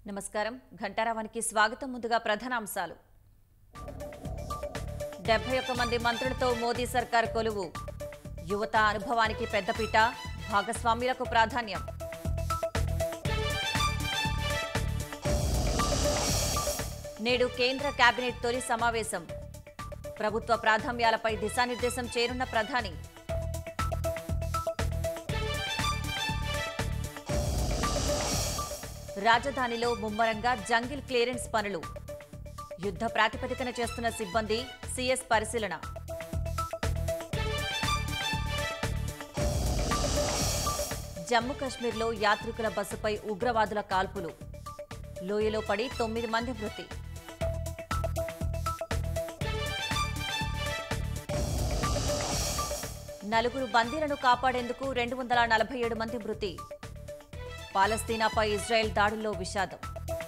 నమస్కారం ఘంటారావానికి స్వాగతం ముందుగా ప్రధానాంశాలు డెబ్బై ఒక్క మంది మంత్రులతో మోదీ సర్కార్ కొలువు యువత అనుభవానికి పెద్దపీట భాగస్వామ్యులకు ప్రాధాన్యం నేడు కేంద్ర కేబినెట్ తొలి సమావేశం ప్రభుత్వ ప్రాధాన్యాలపై దిశానిర్దేశం చేరున్న ప్రధాని రాజధానిలో ముమ్మరంగా జంగిల్ క్లియరెన్స్ పనులు యుద్ధ ప్రాతిపదికన చేస్తున్న సిబ్బంది సిఎస్ పరిశీలన జమ్మూ కశ్మీర్లో యాత్రికుల బస్సుపై ఉగ్రవాదుల కాల్పులు లోయలో పడి తొమ్మిది మంది మృతి నలుగురు బందీలను కాపాడేందుకు రెండు వందల నలభై ఏడు మంది మృతి పాలస్తీనాపై ఇజ్రాయెల్ దాడుల్లో విషాదం